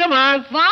కమాన్ వా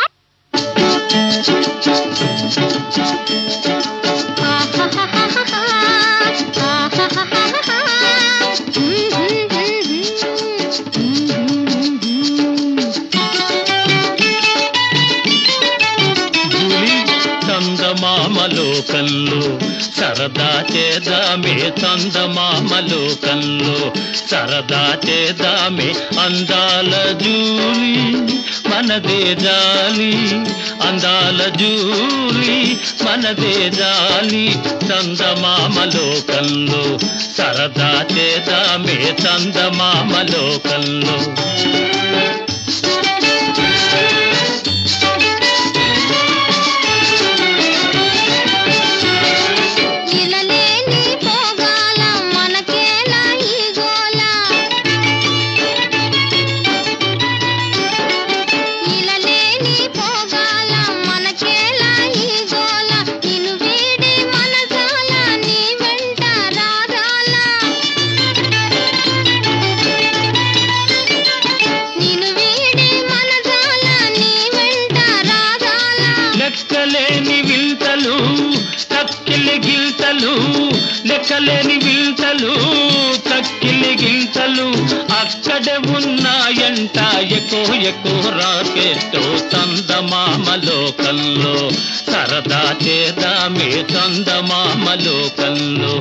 జూలి చందమామలోకంలో సరదా చేదామే చందమామలోకంలో సరదా చేదామే అందాల జూలి మనదే జాలి అందాల జూలి మనదే జాలి చందమామలోకంలో సరదా చేదామే చందమామలోకంలో ఇలలేని పోగాల మనకేలా ఈ గోల ఇలలేని పోగాల మనకేలా ఈ గోల నిన్ను వీడి మనసాల నీ వెంట రాగాల నిన్ను వీడి మనసాల నీ వెంట రాగాల లెక్కలేని వింతలు తక్కిలి గిల్తలు లెక్కలేని వింతలు తక్కిలి గిల్తలు అక్కడే ఉన్నాయంట ఎక్కువ ఎక్కువ రాకెట్టు చందమామలోకంలో సరదా చేదామే చందమామలోకంలో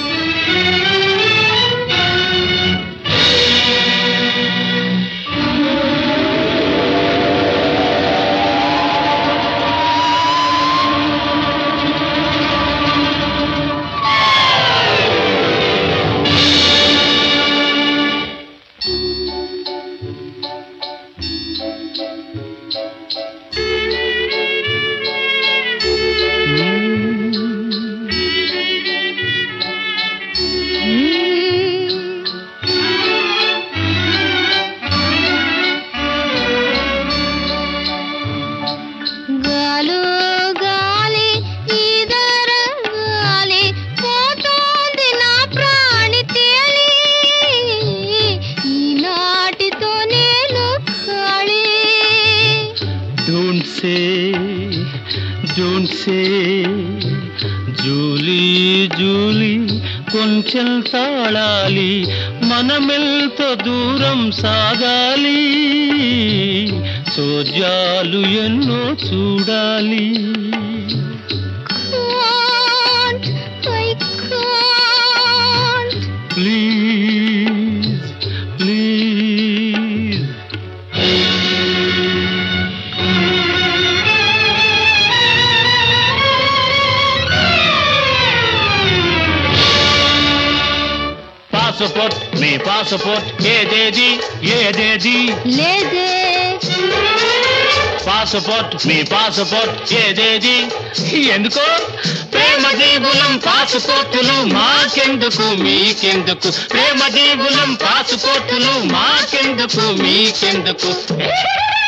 గాలు గాలి ఈదర గాలి పోతోంది నా ప్రాణి తేలి ఈనాటితో నేను ఖాళీ don't say don't say Julie Julie కొంచెం తాళాలి మనమెల్తో దూరం సాగాలి సోజాలు ఎన్నో చూడాలి can't, I can't. Please please passport మీ పాస్పోర్ట్ ఏదేది ఏదేది లేదే పాస్పోర్ట్ మీ పాస్పోర్ట్ ఏదేది ఎందుకో ప్రేమ దీవులం పాస్పోర్టులు మాకెందుకు మీకెందుకు ప్రేమ దీవులం పాస్పోర్టులు మాకెందుకు మీకెందుకు